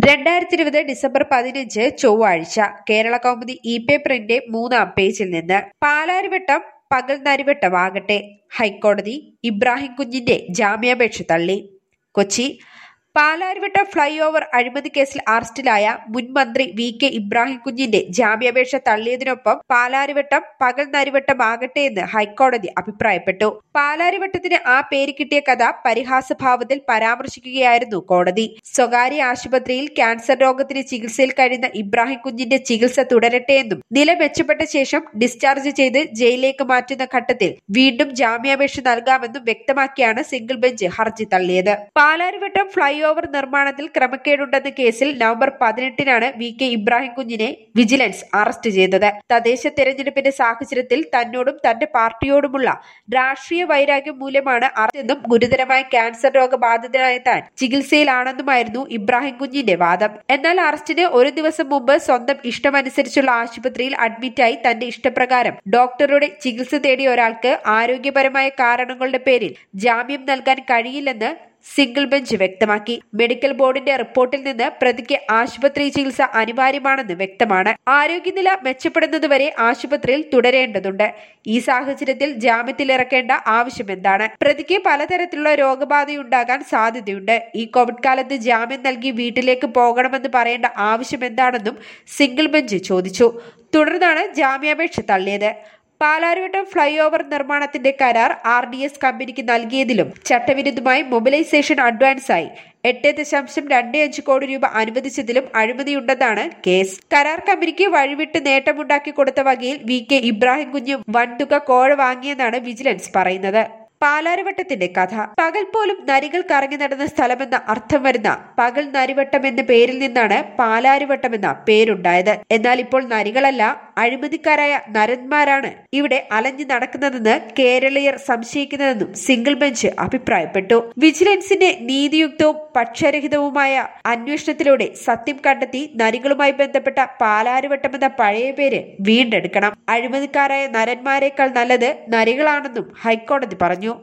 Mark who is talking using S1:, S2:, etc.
S1: രണ്ടായിരത്തി ഇരുപത് ഡിസംബർ പതിനഞ്ച് ചൊവ്വാഴ്ച കേരള കൗമുദി ഇ പേപ്പറിന്റെ മൂന്നാം പേജിൽ നിന്ന് പാലാരിവട്ടം പകൽ നരിവട്ടമാകട്ടെ ഹൈക്കോടതി ഇബ്രാഹിം കുഞ്ഞിന്റെ ജാമ്യാപേക്ഷ തള്ളി കൊച്ചി പാലാരിവട്ടം ഫ്ലൈ ഓവർ അഴിമതി കേസിൽ അറസ്റ്റിലായ മുൻ മന്ത്രി വി കെ ഇബ്രാഹിം കുഞ്ഞിന്റെ ജാമ്യാപേക്ഷ തള്ളിയതിനൊപ്പം പാലാരിവട്ടം പകൽ നരിവട്ടം ആകട്ടെ എന്ന് ഹൈക്കോടതി അഭിപ്രായപ്പെട്ടു പാലാരിവട്ടത്തിന് ആ പേര് കിട്ടിയ കഥ പരിഹാസഭാവത്തിൽ പരാമർശിക്കുകയായിരുന്നു കോടതി സ്വകാര്യ ആശുപത്രിയിൽ ക്യാൻസർ രോഗത്തിന് ചികിത്സയിൽ കഴിയുന്ന ഇബ്രാഹിം കുഞ്ഞിന്റെ ചികിത്സ തുടരട്ടെ എന്നും നില മെച്ചപ്പെട്ട ശേഷം ഡിസ്ചാർജ് ചെയ്ത് ജയിലിലേക്ക് മാറ്റുന്ന ഘട്ടത്തിൽ വീണ്ടും ജാമ്യാപേക്ഷ നൽകാമെന്നും വ്യക്തമാക്കിയാണ് സിംഗിൾ ബെഞ്ച് ഹർജി തള്ളിയത് പാലാരിവട്ടം ഫ്ലൈ ഓവർ നിർമ്മാണത്തിൽ ക്രമക്കേടുണ്ടെന്ന കേസിൽ നവംബർ പതിനെട്ടിനാണ് വി കെ ഇബ്രാഹിം കുഞ്ഞിനെ വിജിലൻസ് അറസ്റ്റ് ചെയ്തത് തദ്ദേശ തെരഞ്ഞെടുപ്പിന്റെ സാഹചര്യത്തിൽ തന്നോടും തന്റെ പാർട്ടിയോടുമുള്ള രാഷ്ട്രീയ വൈരാഗ്യം മൂലമാണ് അറസ്റ്റെന്നും ഗുരുതരമായ ക്യാൻസർ രോഗബാധിതനായ താൻ ചികിത്സയിലാണെന്നുമായിരുന്നു ഇബ്രാഹിം കുഞ്ഞിന്റെ വാദം എന്നാൽ അറസ്റ്റിന് ഒരു ദിവസം മുമ്പ് സ്വന്തം ഇഷ്ടമനുസരിച്ചുള്ള ആശുപത്രിയിൽ അഡ്മിറ്റായി തന്റെ ഇഷ്ടപ്രകാരം ഡോക്ടറുടെ ചികിത്സ തേടിയ ഒരാൾക്ക് ആരോഗ്യപരമായ കാരണങ്ങളുടെ പേരിൽ ജാമ്യം നൽകാൻ കഴിയില്ലെന്ന് സിംഗിൾ ബെഞ്ച് വ്യക്തമാക്കി മെഡിക്കൽ ബോർഡിന്റെ റിപ്പോർട്ടിൽ നിന്ന് പ്രതിക്ക് ആശുപത്രി ചികിത്സ അനിവാര്യമാണെന്ന് വ്യക്തമാണ് ആരോഗ്യനില മെച്ചപ്പെടുന്നതുവരെ ആശുപത്രിയിൽ തുടരേണ്ടതുണ്ട് ഈ സാഹചര്യത്തിൽ ജാമ്യത്തിലിറക്കേണ്ട ആവശ്യം എന്താണ് പ്രതിക്ക് പലതരത്തിലുള്ള രോഗബാധയുണ്ടാകാൻ സാധ്യതയുണ്ട് ഈ കോവിഡ് കാലത്ത് ജാമ്യം നൽകി വീട്ടിലേക്ക് പോകണമെന്ന് പറയേണ്ട ആവശ്യം എന്താണെന്നും സിംഗിൾ ബെഞ്ച് ചോദിച്ചു തുടർന്നാണ് ജാമ്യാപേക്ഷ തള്ളിയത് പാലാരിവട്ടം ഫ്ലൈ ഓവർ നിർമ്മാണത്തിന്റെ കരാർ ആർ ഡി എസ് കമ്പനിക്ക് നൽകിയതിലും ചട്ടവിരുദ്ധമായി മൊബിലൈസേഷൻ അഡ്വാൻസായി എട്ട് ദശാംശം രണ്ട് അഞ്ച് കോടി രൂപ അനുവദിച്ചതിലും അഴിമതിയുണ്ടെന്നാണ് കേസ് കരാർ കമ്പനിക്ക് വഴിവിട്ട് നേട്ടമുണ്ടാക്കി കൊടുത്ത വകയിൽ വി കെ ഇബ്രാഹിം കുഞ്ഞ് വൻതുക കോഴ വാങ്ങിയെന്നാണ് വിജിലൻസ് പറയുന്നത് പാലാരിവട്ടത്തിന്റെ കഥ പകൽ പോലും നരികൾ കറങ്ങി നടന്ന സ്ഥലമെന്ന അർത്ഥം വരുന്ന പകൽ നരിവട്ടം എന്ന പേരിൽ നിന്നാണ് പാലാരിവട്ടം എന്ന പേരുണ്ടായത് എന്നാൽ ഇപ്പോൾ നരികളല്ല അഴിമതിക്കാരായ നരന്മാരാണ് ഇവിടെ അലഞ്ഞു നടക്കുന്നതെന്ന് കേരളീയർ സംശയിക്കുന്നതെന്നും സിംഗിൾ ബെഞ്ച് അഭിപ്രായപ്പെട്ടു വിജിലൻസിന്റെ നീതിയുക്തവും പക്ഷരഹിതവുമായ അന്വേഷണത്തിലൂടെ സത്യം കണ്ടെത്തി നരികളുമായി ബന്ധപ്പെട്ട പാലാരിവട്ടം എന്ന പഴയ പേര് വീണ്ടെടുക്കണം അഴിമതിക്കാരായ നരന്മാരെക്കാൾ നല്ലത് നരികളാണെന്നും ഹൈക്കോടതി പറഞ്ഞു